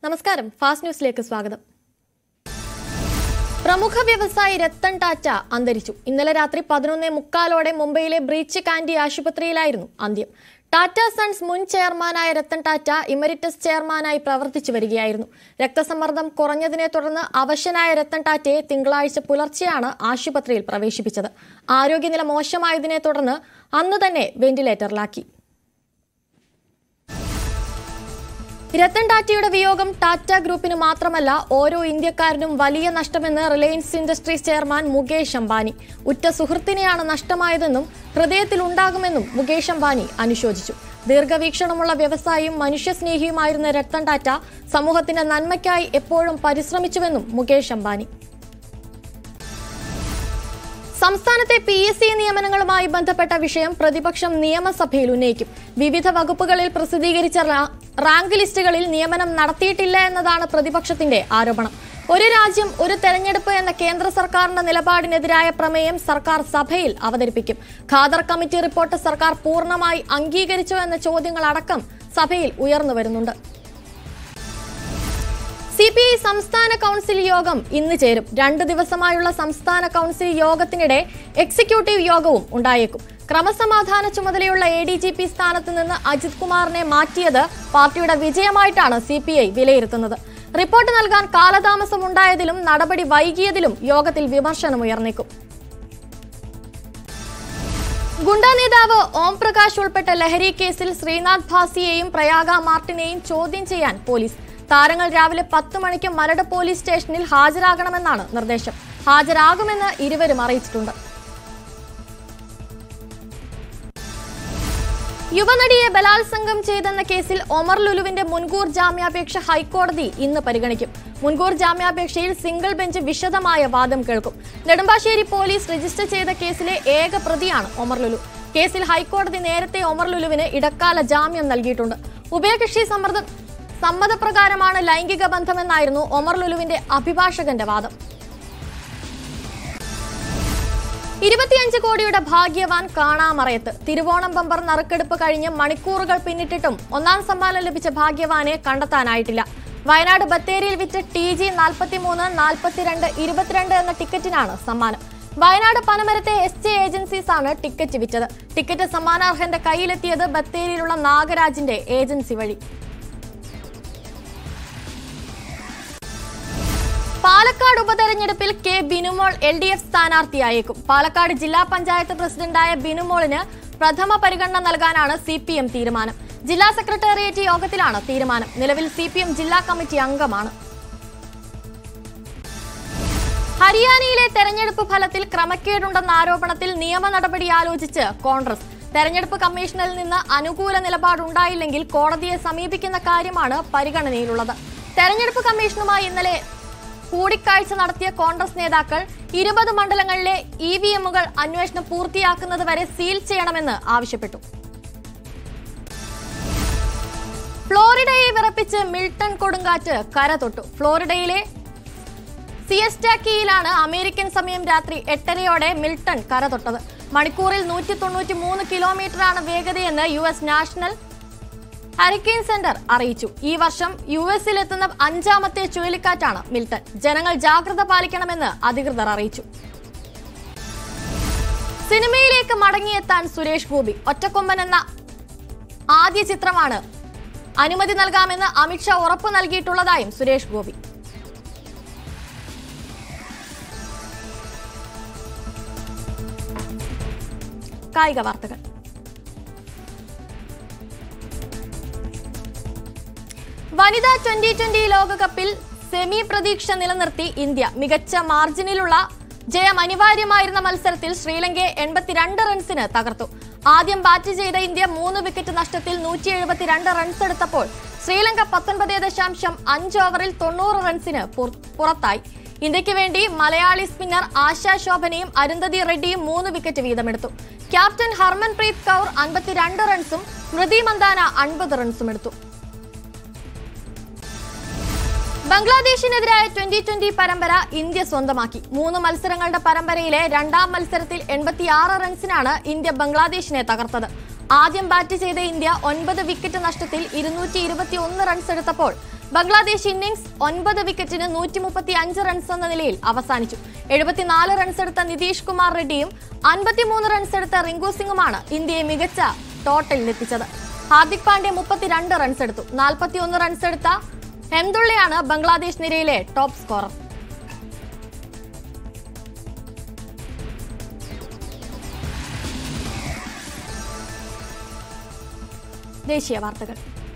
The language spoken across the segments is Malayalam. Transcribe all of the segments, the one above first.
നമസ്കാരം ഫാസ്റ്റ് ന്യൂസിലേക്ക് സ്വാഗതം പ്രമുഖ വ്യവസായി രത്തൻ ടാറ്റ അന്തരിച്ചു ഇന്നലെ രാത്രി പതിനൊന്നേ മുക്കാലോടെ മുംബൈയിലെ ബ്രീച്ച് കാൻഡി ആശുപത്രിയിലായിരുന്നു അന്ത്യം ടാറ്റ സൺസ് മുൻ ചെയർമാനായ രത്തൻ ടാറ്റ ഇമരിറ്റസ് ചെയർമാനായി പ്രവർത്തിച്ചു വരികയായിരുന്നു രക്തസമ്മർദ്ദം കുറഞ്ഞതിനെ തുടർന്ന് അവശനായ രത്തൻ ടാറ്റയെ തിങ്കളാഴ്ച പുലർച്ചെയാണ് ആശുപത്രിയിൽ പ്രവേശിപ്പിച്ചത് ആരോഗ്യനില മോശമായതിനെ തുടർന്ന് അന്ന് തന്നെ വെന്റിലേറ്ററിലാക്കി രത്തൻ ടാറ്റയുടെ വിയോഗം ടാറ്റ ഗ്രൂപ്പിന് മാത്രമല്ല ഓരോ ഇന്ത്യക്കാരനും വലിയ നഷ്ടമെന്ന് Reliance Industries chairman Mukesh Ambani ഉറ്റ സുഹൃത്തിനെയാണ് നഷ്ടമായതെന്നും ഹൃദയത്തിൽ ഉണ്ടാകുമെന്നും മുകേഷ് അംബാനി അനുശോചിച്ചു ദീർഘവീക്ഷണമുള്ള വ്യവസായിയും മനുഷ്യസ്നേഹിയുമായിരുന്ന രത്തൻ ടാറ്റ സമൂഹത്തിന്റെ നന്മയ്ക്കായി എപ്പോഴും പരിശ്രമിച്ചുവെന്നും മുകേഷ് അംബാനി സംസ്ഥാനത്തെ പി എസ് സി നിയമനങ്ങളുമായി ബന്ധപ്പെട്ട വിഷയം പ്രതിപക്ഷം നിയമസഭയിൽ ഉന്നയിക്കും വിവിധ വകുപ്പുകളിൽ പ്രസിദ്ധീകരിച്ച റാ- റാങ്ക് ലിസ്റ്റുകളിൽ നിയമനം നടത്തിയിട്ടില്ല എന്നതാണ് പ്രതിപക്ഷത്തിന്റെ ആരോപണം ഒരു രാജ്യം ഒരു തെരഞ്ഞെടുപ്പ് എന്ന കേന്ദ്ര സർക്കാരിന്റെ നിലപാടിനെതിരായ പ്രമേയം സർക്കാർ സഭയിൽ അവതരിപ്പിക്കും ഖാദർ കമ്മിറ്റി റിപ്പോർട്ട് സർക്കാർ പൂർണ്ണമായി അംഗീകരിച്ചോ എന്ന ചോദ്യങ്ങളടക്കം സഭയിൽ ഉയർന്നു വരുന്നുണ്ട് സി പി ഐ സംസ്ഥാന കൗൺസിൽ യോഗം ഇന്ന് ചേരും രണ്ട് ദിവസമായുള്ള സംസ്ഥാന കൗൺസിൽ യോഗത്തിനിടെ എക്സിക്യൂട്ടീവ് യോഗവും ഉണ്ടായേക്കും ക്രമസമാധാന ചുമതലയുള്ള എ ഡി ജി പി സ്ഥാനത്ത് നിന്ന് അജിത് കുമാറിനെ മാറ്റിയത് പാർട്ടിയുടെ വിജയമായിട്ടാണ് സി പി ഐ വിലയിരുത്തുന്നത് റിപ്പോർട്ട് നൽകാൻ കാലതാമസം ഉണ്ടായതിലും നടപടി വൈകിയതിലും യോഗത്തിൽ വിമർശനമുയർന്നേക്കും ഗുണ്ട നേതാവ് ഓം പ്രകാശ് ഉൾപ്പെട്ട ലഹരി കേസിൽ ശ്രീനാഥ് ഭാസിയെയും പ്രയാഗ മാർട്ടിനെയും ചോദ്യം ചെയ്യാൻ പോലീസ് താരങ്ങൾ രാവിലെ പത്ത് മണിക്ക് മരട് പോലീസ് സ്റ്റേഷനിൽ ഹാജരാകണമെന്നാണ് നിർദ്ദേശം ഹാജരാകുമെന്ന് ഇരുവരും അറിയിച്ചിട്ടുണ്ട് യുവനടിയെ ബലാത്സംഗം ചെയ്തെന്ന കേസിൽ ഒമർ ലുലുവിന്റെ മുൻകൂർ ജാമ്യാപേക്ഷ ഹൈക്കോടതി ഇന്ന് പരിഗണിക്കും മുൻകൂർ ജാമ്യാപേക്ഷയിൽ സിംഗിൾ ബെഞ്ച് വിശദമായ വാദം കേൾക്കും നെടുമ്പാശ്ശേരി പോലീസ് രജിസ്റ്റർ ചെയ്ത കേസിലെ ഏക പ്രതിയാണ് ഒമർ ലുലു കേസിൽ ഹൈക്കോടതി നേരത്തെ ഒമർ ലുലുവിന് ഇടക്കാല ജാമ്യം നൽകിയിട്ടുണ്ട് ഉഭയകക്ഷി സമ്മർദ്ദം സമ്മതപ്രകാരമാണ് ലൈംഗിക ബന്ധമെന്നായിരുന്നു ഒമർ ലുലുവിന്റെ അഭിഭാഷകന്റെ വാദം ഇരുപത്തിയഞ്ച് കോടിയുടെ ഭാഗ്യവാൻ കാണാമറയത്ത് തിരുവോണം ബമ്പർ നറുക്കെടുപ്പ് കഴിഞ്ഞ് മണിക്കൂറുകൾ പിന്നിട്ടിട്ടും ഒന്നാം സമ്മാനം ലഭിച്ച ഭാഗ്യവാനെ കണ്ടെത്താനായിട്ടില്ല വയനാട് ബത്തേരിയിൽ വിറ്റ ടി ജി നാൽപ്പത്തിമൂന്ന് നാൽപ്പത്തിരണ്ട് ഇരുപത്തിരണ്ട് എന്ന ടിക്കറ്റിനാണ് സമ്മാനം വയനാട് പനമരത്തെ എസ് ജെ ഏജൻസീസ് ആണ് ടിക്കറ്റ് വിറ്റത് ടിക്കറ്റ് സമ്മാനാർഹന്റെ കയ്യിലെത്തിയത് ബത്തേരിയിലുള്ള നാഗരാജിന്റെ ഏജൻസി വഴി പാലക്കാട് ഉപതെരഞ്ഞെടുപ്പിൽ K Binumol L D F സ്ഥാനാർത്ഥിയായേക്കും പാലക്കാട് ജില്ലാ പഞ്ചായത്ത് പ്രസിഡന്റായ ബിനുമോളിന് പ്രഥമ പരിഗണന നൽകാനാണ് സി പി എം തീരുമാനം ജില്ലാ സെക്രട്ടേറിയറ്റ് യോഗത്തിലാണ് തീരുമാനം നിലവിൽ സി പി എം ജില്ലാ കമ്മിറ്റി അംഗമാണ് ഹരിയാനയിലെ തെരഞ്ഞെടുപ്പ് ഫലത്തിൽ ക്രമക്കേടുണ്ടെന്ന ആരോപണത്തിൽ നിയമ നടപടി ആലോചിച്ച് കോൺഗ്രസ് തെരഞ്ഞെടുപ്പ് കമ്മീഷനിൽ നിന്ന് അനുകൂല നിലപാടുണ്ടായില്ലെങ്കിൽ കോടതിയെ സമീപിക്കുന്ന കാര്യമാണ് പരിഗണനയിലുള്ളത് തെരഞ്ഞെടുപ്പ് കമ്മീഷനുമായി ഇന്നലെ കൂടിക്കാഴ്ച നടത്തിയ കോൺഗ്രസ് നേതാക്കൾ ഇരുപത് മണ്ഡലങ്ങളിലെ ഇ വി എമ്മുകൾ അന്വേഷണം പൂർത്തിയാക്കുന്നതുവരെ സീൽ ചെയ്യണമെന്ന് ആവശ്യപ്പെട്ടു ഫ്ലോറിഡയെ വിറപ്പിച്ച് മിൽട്ടൺ കൊടുങ്കാറ്റ് കര തൊട്ടു ഫ്ലോറിഡയിലെ സിയസ്റ്റാക്കിയിലാണ് അമേരിക്കൻ സമയം രാത്രി എട്ടരയോടെ മിൽട്ടൺ കര തൊട്ടത് മണിക്കൂറിൽ നൂറ്റി തൊണ്ണൂറ്റി മൂന്ന് കിലോമീറ്ററാണ് വേഗതയെന്ന് U S National Hurricane Center അറിയിച്ചു ഈ വർഷം യു എസിലെത്തുന്ന അഞ്ചാമത്തെ ചുഴലിക്കാറ്റാണ് മിൽട്ടൺ ജനങ്ങൾ ജാഗ്രത പാലിക്കണമെന്ന് അധികൃതർ അറിയിച്ചു സിനിമയിലേക്ക് മടങ്ങിയെത്താൻ സുരേഷ് ഗോപി ഒറ്റക്കൊമ്പൻ എന്ന ആദ്യ ചിത്രമാണ് അനുമതി നൽകാമെന്ന് അമിത്ഷാ ഉറപ്പു നൽകിയിട്ടുള്ളതായും സുരേഷ് ഗോപി കായിക വാർത്തകൾ വനിതാ ട്വന്റി ട്വന്റി ലോകകപ്പിൽ സെമി പ്രതീക്ഷ നിലനിർത്തി ഇന്ത്യ മികച്ച മാർജിനിലുള്ള ജയം അനിവാര്യമായിരുന്ന മത്സരത്തിൽ ശ്രീലങ്കയെ എൺപത്തിരണ്ട് റൺസിന് തകർത്തു ആദ്യം ബാറ്റ് ചെയ്ത ഇന്ത്യ മൂന്ന് വിക്കറ്റ് നഷ്ടത്തിൽ നൂറ്റി എഴുപത്തിരണ്ട് റൺസ് എടുത്തപ്പോൾ ശ്രീലങ്ക പത്തൊൻപത് ദശാംശം അഞ്ച് ഓവറിൽ തൊണ്ണൂറ് റൺസിന് പുറ- പുറത്തായി ഇന്ത്യക്ക് വേണ്ടി മലയാളി സ്പിന്നർ ആശാ ശോഭനയും അരുന്ധതി റെഡ്ഡിയും മൂന്ന് വിക്കറ്റ് വീതമെടുത്തു ക്യാപ്റ്റൻ ഹർമൻപ്രീത് കൗർ അൻപത്തിരണ്ട് റൺസും സ്മൃതി മന്ദാന അൻപത് റൺസും എടുത്തു ബംഗ്ലാദേശിനെതിരായ ട്വന്റി ട്വന്റി പരമ്പര ഇന്ത്യ സ്വന്തമാക്കി മൂന്ന് മത്സരങ്ങളുടെ പരമ്പരയിലെ രണ്ടാം മത്സരത്തിൽ എൺപത്തിയാറ് റൺസിനാണ് ഇന്ത്യ ബംഗ്ലാദേശിനെ തകർത്തത് ആദ്യം ബാറ്റ് ചെയ്ത ഇന്ത്യ ഒൻപത് വിക്കറ്റ് നഷ്ടത്തിൽ ഇരുന്നൂറ്റി ഇരുപത്തി ഒന്ന് റൺസ് എടുത്തപ്പോൾ ബംഗ്ലാദേശ് ഇന്നിംഗ്സ് ഒൻപത് വിക്കറ്റിന് നൂറ്റി മുപ്പത്തി അഞ്ച് റൺസ് എന്ന നിലയിൽ അവസാനിച്ചു എഴുപത്തിനാല് റൺസ് എടുത്ത നിതീഷ് കുമാർ റെഡ്ഡിയും അൻപത്തിമൂന്ന് റൺസ് എടുത്ത റിങ്കു സിംഗുമാണ് ഇന്ത്യയെ മികച്ച ടോട്ടലിലെത്തിച്ചത് ഹാർദിക് പാണ്ഡ്യ മുപ്പത്തിരണ്ട് റൺസ് എടുത്തു നാൽപ്പത്തിയൊന്ന് റൺസ് എടുത്ത ഹെംദുള്ളയാണ് ബംഗ്ലാദേശ് നിരയിലെ ടോപ്പ് സ്കോറർ ദേശീയ വാർത്തകൾ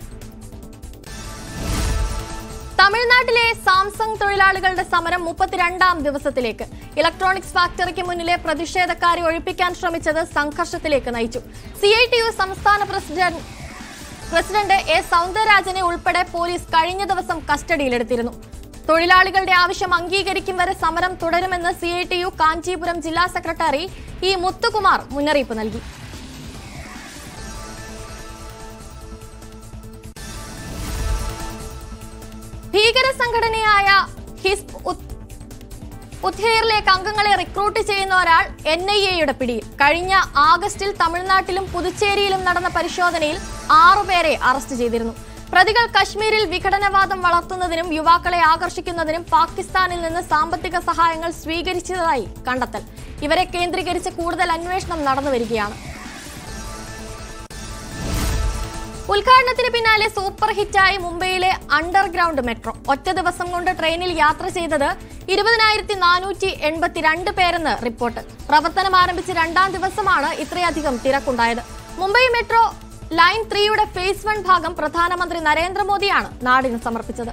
തമിഴ്നാട്ടിലെ സാംസങ് തൊഴിലാളികളുടെ സമരം മുപ്പത്തിരണ്ടാം ദിവസത്തിലേക്ക് ഇലക്ട്രോണിക്സ് ഫാക്ടറിക്ക് മുന്നിലെ പ്രതിഷേധക്കാരെ ഒഴിപ്പിക്കാൻ ശ്രമിച്ചത് സംഘർഷത്തിലേക്ക് നയിച്ചു സി ഐ ടി യു സംസ്ഥാന പ്രസിഡന്റ് പ്രസിഡന്റ് എ സൗന്ദരരാജനെ ഉൾപ്പെടെ പോലീസ് കഴിഞ്ഞ ദിവസം കസ്റ്റഡിയിലെടുത്തിരുന്നു തൊഴിലാളികളുടെ ആവശ്യം അംഗീകരിക്കും വരെ സമരം തുടരുമെന്ന് C I T U Kanchipuram ജില്ലാ സെക്രട്ടറി ഇ മുത്തുകുമാർ മുന്നറിയിപ്പ് നൽകി ഭീകര സംഘടനയായ ഹിസ്ബ് ഉത്- ഉത്ഹേറിലേക്ക് അംഗങ്ങളെ റിക്രൂട്ട് ചെയ്യുന്ന ഒരാൾ എൻ ഐ എയുടെ പിടിയിൽ കഴിഞ്ഞ ആഗസ്റ്റിൽ തമിഴ്നാട്ടിലും പുതുച്ചേരിയിലും നടന്ന പരിശോധനയിൽ ആറുപേരെ അറസ്റ്റ് ചെയ്തിരുന്നു പ്രതികൾ കശ്മീരിൽ വിഘടനവാദം വളർത്തുന്നതിനും യുവാക്കളെ ആകർഷിക്കുന്നതിനും പാകിസ്ഥാനിൽ നിന്ന് സാമ്പത്തിക സഹായങ്ങൾ സ്വീകരിച്ചതായി കണ്ടെത്തൽ ഇവരെ കേന്ദ്രീകരിച്ച് കൂടുതൽ അന്വേഷണം നടന്നുവരികയാണ് ഉദ്ഘാടനത്തിന് പിന്നാലെ സൂപ്പർ ഹിറ്റായി മുംബൈയിലെ അണ്ടർഗ്രൗണ്ട് മെട്രോ ഒറ്റ ദിവസം കൊണ്ട് ട്രെയിനിൽ യാത്ര ചെയ്തത് ഇരുപതിനായിരത്തി നാനൂറ്റി എൺപത്തിരണ്ട് പേരെന്ന് റിപ്പോർട്ട് പ്രവർത്തനം ആരംഭിച്ച് രണ്ടാം ദിവസമാണ് ഇത്രയധികം തിരക്കുണ്ടായത് മുംബൈ മെട്രോ ലൈൻ ത്രീയുടെ ഫേസ് വൺ ഭാഗം പ്രധാനമന്ത്രി നരേന്ദ്രമോദിയാണ് നാടിന് സമർപ്പിച്ചത്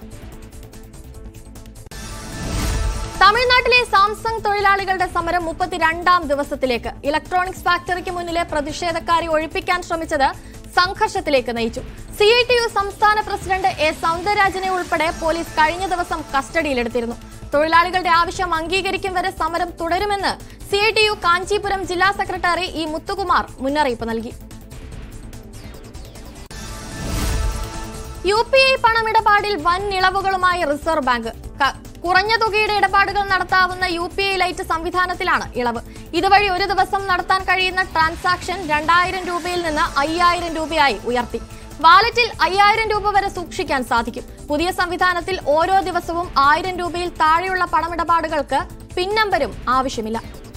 തമിഴ്നാട്ടിലെ സാംസങ് തൊഴിലാളികളുടെ സമരം മുപ്പത്തിരണ്ടാം ദിവസത്തിലേക്ക് ഇലക്ട്രോണിക്സ് ഫാക്ടറിക്ക് മുന്നിലെ പ്രതിഷേധക്കാരെ ഒഴിപ്പിക്കാൻ ശ്രമിച്ചത് സംഘർഷത്തിലേക്ക് നയിച്ചു സി ഐ ടി യു സംസ്ഥാന പ്രസിഡന്റ് എ സൗന്ദരരാജനെ ഉൾപ്പെടെ പോലീസ് കഴിഞ്ഞ ദിവസം കസ്റ്റഡിയിലെടുത്തിരുന്നു തൊഴിലാളികളുടെ ആവശ്യം അംഗീകരിക്കും വരെ സമരം തുടരുമെന്ന് C I T U Kanchipuram ജില്ലാ സെക്രട്ടറി ഇ മുത്തുകുമാർ മുന്നറിയിപ്പ് നൽകി യു പി ഐ പണമിടപാടിൽ വൻ ഇളവുകളുമായി റിസർവ് ബാങ്ക് ക- കുറഞ്ഞ തുകയുടെ ഇടപാടുകൾ നടത്താവുന്ന യു പി ഐ ലൈറ്റ് സംവിധാനത്തിലാണ് ഇളവ് ഇതുവഴി ഒരു ദിവസം നടത്താൻ കഴിയുന്ന ട്രാൻസാക്ഷൻ രണ്ടായിരം രൂപയിൽ നിന്ന് അയ്യായിരം രൂപയായി ഉയർത്തി വാലറ്റിൽ അയ്യായിരം രൂപ വരെ സൂക്ഷിക്കാൻ സാധിക്കും പുതിയ സംവിധാനത്തിൽ ഓരോ ദിവസവും ആയിരം രൂപയിൽ താഴെയുള്ള പണമിടപാടുകൾക്ക് പിൻ നമ്പരും ആവശ്യമില്ല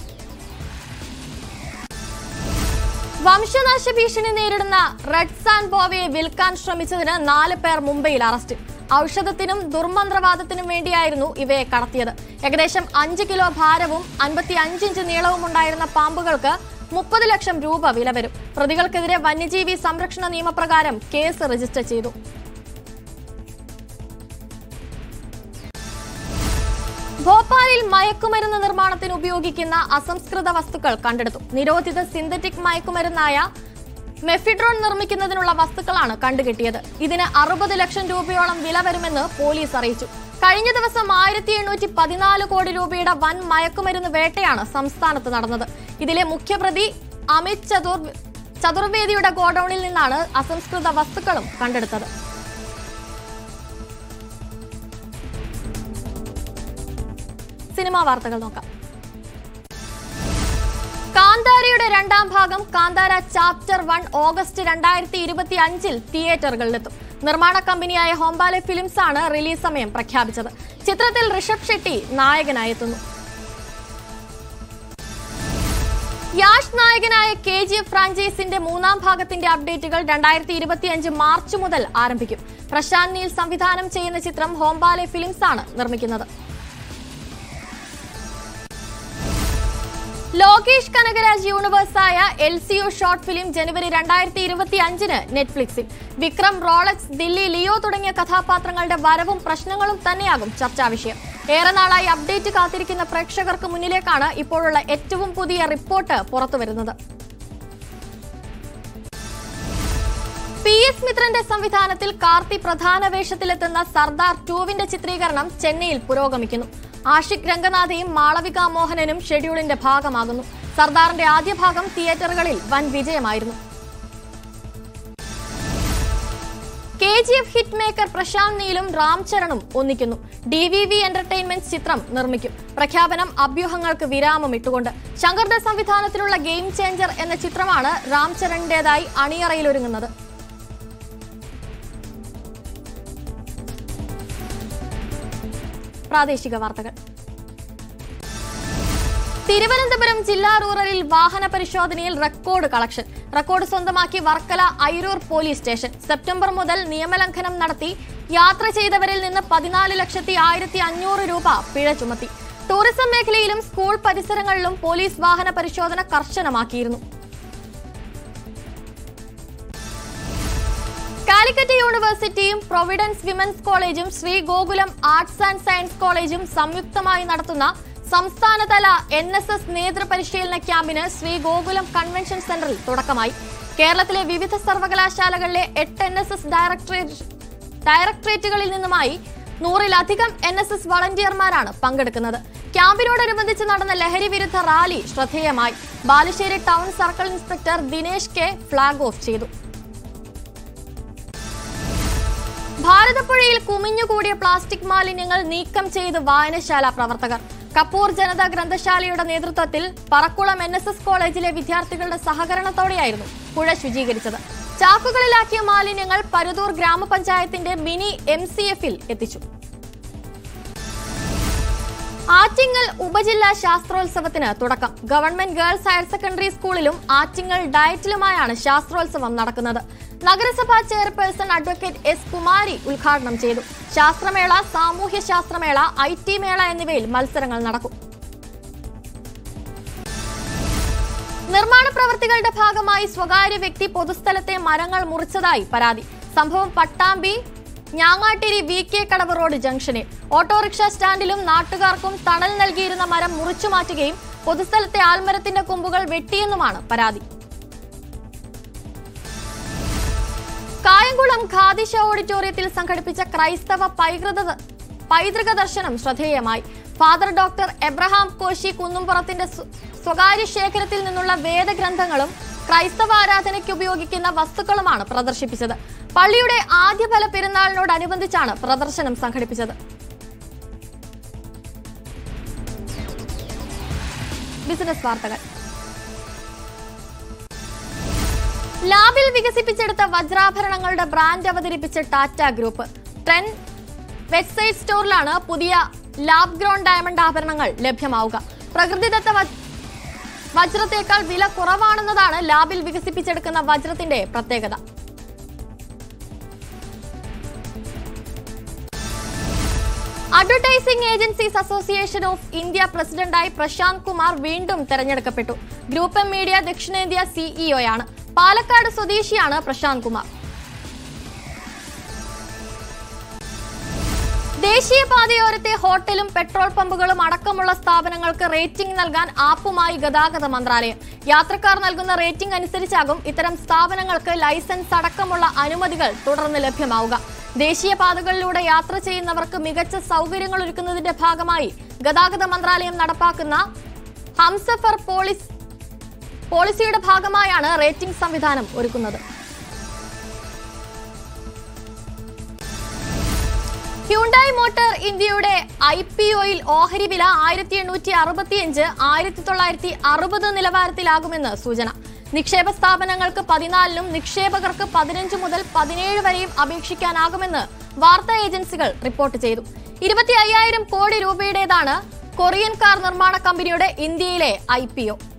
വംശനാശ ഭീഷണി നേരിടുന്ന റെഡ് സാൻ ബോവയെ വിൽക്കാൻ ശ്രമിച്ചതിന് നാല് പേർ മുംബൈയിൽ അറസ്റ്റ് ഔഷധത്തിനും ദുർമന്ത്രവാദത്തിനും വേണ്ടിയായിരുന്നു ഇവയെ കടത്തിയത് ഏകദേശം അഞ്ച് കിലോ ഭാരവും അൻപത്തി ഇഞ്ച് നീളവും ഉണ്ടായിരുന്ന പാമ്പുകൾക്ക് മുപ്പത് ലക്ഷം രൂപ വില വരും പ്രതികൾക്കെതിരെ വന്യജീവി സംരക്ഷണ നിയമപ്രകാരം കേസ് രജിസ്റ്റർ ചെയ്തു ഭോപ്പാലിൽ മയക്കുമരുന്ന് നിർമ്മാണത്തിന് ഉപയോഗിക്കുന്ന അസംസ്കൃത വസ്തുക്കൾ കണ്ടെടുത്തു നിരോധിത സിന്തറ്റിക് മയക്കുമരുന്നായ മെഫിഡ്രോൺ നിർമ്മിക്കുന്നതിനുള്ള വസ്തുക്കളാണ് കണ്ടുകിട്ടിയത് ഇതിന് അറുപത് ലക്ഷം രൂപയോളം വില വരുമെന്ന് പോലീസ് അറിയിച്ചു കഴിഞ്ഞ ദിവസം ആയിരത്തി എണ്ണൂറ്റി പതിനാല് കോടി രൂപയുടെ വൻ മയക്കുമരുന്ന് വേട്ടയാണ് സംസ്ഥാനത്ത് നടന്നത് ഇതിലെ മുഖ്യപ്രതി അമിത് ചതുർ ചതുർവേദിയുടെ ഗോഡൌണിൽ നിന്നാണ് അസംസ്കൃത വസ്തുക്കളും കണ്ടെടുത്തത് സിനിമാ വാർത്തകൾ നോക്കാം കാന്താരയുടെ രണ്ടാം ഭാഗം കാന്താര ചാപ്റ്റർ വൺ ഓഗസ്റ്റ് രണ്ടായിരത്തി ഇരുപത്തി അഞ്ചിൽ തിയേറ്ററുകളിലെത്തും നിർമ്മാണ കമ്പനിയായ ഹോംബാലെ ഫിലിംസ് ആണ് റിലീസ് സമയം പ്രഖ്യാപിച്ചത് ചിത്രത്തിൽ ഋഷഭ് ഷെട്ടി നായകനായെത്തുന്നു യാഷ് നായകനായ കെ ജി എഫ് ഫ്രാഞ്ചൈസിന്റെ മൂന്നാം ഭാഗത്തിന്റെ അപ്ഡേറ്റുകൾ രണ്ടായിരത്തി ഇരുപത്തിയഞ്ച് മാർച്ച് മുതൽ ആരംഭിക്കും പ്രശാന്ത് നീൽ സംവിധാനം ചെയ്യുന്ന ചിത്രം ഹോംബാലെ ഫിലിംസ് ആണ് നിർമ്മിക്കുന്നത് ലോകേഷ് കനകരാജ് യൂണിവേഴ്സായ L C O short film ജനുവരി രണ്ടായിരത്തി ഇരുപത്തി അഞ്ചിന് നെറ്റ്ഫ്ലിക്സിൽ വിക്രം റോളക്സ് ദില്ലി ലിയോ തുടങ്ങിയ കഥാപാത്രങ്ങളുടെ വരവും പ്രശ്നങ്ങളും തന്നെയാകും ചർച്ചാ വിഷയം ഏറെ നാളായി അപ്ഡേറ്റ് കാത്തിരിക്കുന്ന പ്രേക്ഷകർക്ക് മുന്നിലേക്കാണ് ഇപ്പോഴുള്ള ഏറ്റവും പുതിയ റിപ്പോർട്ട് പുറത്തുവരുന്നത് പി എസ് മിത്രന്റെ സംവിധാനത്തിൽ കാർത്തി പ്രധാന വേഷത്തിലെത്തുന്ന സർദാർ ടൂവിന്റെ ചിത്രീകരണം ചെന്നൈയിൽ പുരോഗമിക്കുന്നു ആഷിഖ് രംഗനാഥയും മാളവിക മോഹനനും ഷെഡ്യൂളിന്റെ ഭാഗമാകുന്നു സർദാറിന്റെ ആദ്യ ഭാഗം തിയേറ്ററുകളിൽ വൻ വിജയമായിരുന്നു K G F hit maker Prashanth നീലും രാം ചരണും ഒന്നിക്കുന്നു ഡി വി വി എന്റർടൈൻമെന്റ് ചിത്രം നിർമ്മിക്കും പ്രഖ്യാപനം അഭ്യൂഹങ്ങൾക്ക് വിരാമം ഇട്ടുകൊണ്ട് ശങ്കറിന്റെ സംവിധാനത്തിലുള്ള ഗെയിം ചേഞ്ചർ എന്ന ചിത്രമാണ് രാം ചരണിന്റേതായി അണിയറയിലൊരുങ്ങുന്നത് പ്രാദേശിക വാർത്തകൾ തിരുവനന്തപുരം ജില്ലാ റൂറലിൽ വാഹന പരിശോധനയിൽ റെക്കോർഡ് കളക്ഷൻ റെക്കോർഡ് സ്വന്തമാക്കി Varkala Ayiroor police station September മുതൽ നിയമലംഘനം നടത്തി യാത്ര ചെയ്തവരിൽ നിന്ന് പതിനാല് ലക്ഷത്തി ആയിരത്തി അഞ്ഞൂറ് രൂപ പിഴ ചുമത്തി ടൂറിസം മേഖലയിലും സ്കൂൾ പരിസരങ്ങളിലും പോലീസ് വാഹന പരിശോധന കർശനമാക്കിയിരുന്നു കാലിക്കറ്റ് യൂണിവേഴ്സിറ്റിയും പ്രൊവിഡൻസ് വിമൻസ് കോളേജും Sree Gokulam Arts and Science കോളേജും സംയുക്തമായി നടത്തുന്ന സംസ്ഥാനതല എൻ എസ് എസ് നേതൃപരിശീലന ക്യാമ്പിന് ശ്രീ ഗോകുലം കൺവെൻഷൻ സെന്ററിൽ തുടക്കമായി കേരളത്തിലെ വിവിധ സർവകലാശാലകളിലെ എട്ട് എൻ എസ് എസ് ഡയറക്ടറേറ്റ് ഡയറക്ടറേറ്റുകളിൽ നിന്നുമായി നൂറിലധികം എൻ എസ് എസ് വളണ്ടിയർമാരാണ് പങ്കെടുക്കുന്നത് ക്യാമ്പിനോടനുബന്ധിച്ച് നടന്ന ലഹരി വിരുദ്ധ റാലി ശ്രദ്ധേയമായി Balussery town circle inspector Dinesh K flag off ചെയ്തു ഭാരതപ്പുഴയിൽ കുമിഞ്ഞുകൂടിയ പ്ലാസ്റ്റിക് മാലിന്യങ്ങൾ നീക്കം ചെയ്ത് വായനശാല പ്രവർത്തകർ കപ്പൂർ ജനതാ ഗ്രന്ഥശാലയുടെ നേതൃത്വത്തിൽ പറക്കുളം എൻ എസ് എസ് കോളേജിലെ വിദ്യാർത്ഥികളുടെ സഹകരണത്തോടെയായിരുന്നു പുഴ ശുചീകരിച്ചത് ചാക്കുകളിലാക്കിയ മാലിന്യങ്ങൾ പരുതൂർ ഗ്രാമപഞ്ചായത്തിന്റെ മിനി എം സി എഫിൽ എത്തിച്ചു ആറ്റിങ്ങൽ ഉപജില്ലാ ശാസ്ത്രോത്സവത്തിന് തുടക്കം ഗവൺമെന്റ് ഗേൾസ് ഹയർ സെക്കൻഡറി സ്കൂളിലും ആറ്റിങ്ങൽ ഡയറ്റിലുമായാണ് ശാസ്ത്രോത്സവം നടക്കുന്നത് നഗരസഭാ ചെയർപേഴ്സൺ അഡ്വക്കേറ്റ് എസ് കുമാരി ഉദ്ഘാടനം ചെയ്തു ശാസ്ത്രമേള സാമൂഹ്യ ശാസ്ത്രമേള ഐ ടി മേള എന്നിവയിൽ മത്സരങ്ങൾ നടക്കും നിർമ്മാണ പ്രവൃത്തികളുടെ ഭാഗമായി സ്വകാര്യ വ്യക്തി പൊതുസ്ഥലത്തെ മരങ്ങൾ മുറിച്ചതായി പരാതി സംഭവം Pattambi Njangattiri V K Kadavu road ജംഗ്ഷനിൽ ഓട്ടോറിക്ഷ സ്റ്റാൻഡിലും നാട്ടുകാർക്കും തണൽ നൽകിയിരുന്ന മരം മുറിച്ചു മാറ്റുകയും പൊതുസ്ഥലത്തെ ആൽമരത്തിന്റെ കൊമ്പുകൾ വെട്ടിയെന്നുമാണ് പരാതി കായംകുളം ഖാദിഷ ഓഡിറ്റോറിയത്തിൽ സംഘടിപ്പിച്ച ക്രൈസ്തവ പൈതൃക പൈതൃക ദർശനം ശ്രദ്ധേയമായി ഫാദർ ഡോക്ടർ എബ്രഹാം കോശി കുന്നുംപുറത്തിന്റെ സ്വ- സ്വകാര്യ ശേഖരത്തിൽ നിന്നുള്ള വേദഗ്രന്ഥങ്ങളും ക്രൈസ്തവ ആരാധനയ്ക്ക് ഉപയോഗിക്കുന്ന വസ്തുക്കളുമാണ് പ്രദർശിപ്പിച്ചത് പള്ളിയുടെ ആദ്യഫല പെരുന്നാളിനോടനുബന്ധിച്ചാണ് പ്രദർശനം സംഘടിപ്പിച്ചത് ബിസിനസ് വാർത്തകൾ ലാബിൽ വികസിപ്പിച്ചെടുത്ത വജ്രാഭരണങ്ങളുടെ ബ്രാൻഡ് അവതരിപ്പിച്ച ടാറ്റ ഗ്രൂപ്പ് ട്രെൻ വെബ്സൈറ്റ് സ്റ്റോറിലാണ് പുതിയ ലാബ് ഗ്രോൺ ഡയമണ്ട് ആഭരണങ്ങൾ ലഭ്യമാവുക പ്രകൃതിദത്ത വജ്- വജ്രത്തേക്കാൾ വില കുറവാണെന്നതാണ് ലാബിൽ വികസിപ്പിച്ചെടുക്കുന്ന വജ്രത്തിന്റെ പ്രത്യേകത Advertising Agencies Association of India പ്രസിഡന്റായി പ്രശാന്ത് കുമാർ വീണ്ടും തെരഞ്ഞെടുക്കപ്പെട്ടു ഗ്രൂപ്പ് എം മീഡിയ ദക്ഷിണേന്ത്യ സിഇഒയാണ് പാലക്കാട് സ്വദേശിയാണ് പ്രശാന്ത് കുമാർ ദേശീയപാതയോരത്തെ ഹോട്ടലും പെട്രോൾ പമ്പുകളും അടക്കമുള്ള സ്ഥാപനങ്ങൾക്ക് റേറ്റിംഗ് നൽകാൻ ആപ്പുമായി ഗതാഗത മന്ത്രാലയം യാത്രക്കാർ നൽകുന്ന റേറ്റിംഗ് അനുസരിച്ചാകും ഇത്തരം സ്ഥാപനങ്ങൾക്ക് ലൈസൻസ് അടക്കമുള്ള അനുമതികൾ തുടർന്ന് ലഭ്യമാവുക ദേശീയപാതകളിലൂടെ യാത്ര ചെയ്യുന്നവർക്ക് മികച്ച സൗകര്യങ്ങൾ ഒരുക്കുന്നതിന്റെ ഭാഗമായി ഗതാഗത മന്ത്രാലയം നടപ്പാക്കുന്ന ഹംസഫർ പോളിസ് പോളിസിയുടെ ഭാഗമായാണ് റേറ്റിംഗ് സംവിധാനം ഒരുക്കുന്നത് ഹ്യുണ്ടായി മോട്ടോർ ഇന്ത്യയുടെ ഐ പി ഒയിൽ ഓഹരി വില ആയിരത്തി എണ്ണൂറ്റി അറുപത്തിയഞ്ച് ആയിരത്തി തൊള്ളായിരത്തി അറുപത് നിലവാരത്തിലാകുമെന്ന് സൂചന നിക്ഷേപ സ്ഥാപനങ്ങൾക്ക് പതിനാലിനും നിക്ഷേപകർക്ക് പതിനഞ്ച് മുതൽ പതിനേഴ് വരെയും അപേക്ഷിക്കാനാകുമെന്ന് വാർത്താ ഏജൻസികൾ റിപ്പോർട്ട് ചെയ്തു ഇരുപത്തി അയ്യായിരം കോടി രൂപയുടേതാണ് കൊറിയൻ കാർ നിർമ്മാണ കമ്പനിയുടെ ഇന്ത്യയിലെ ഐ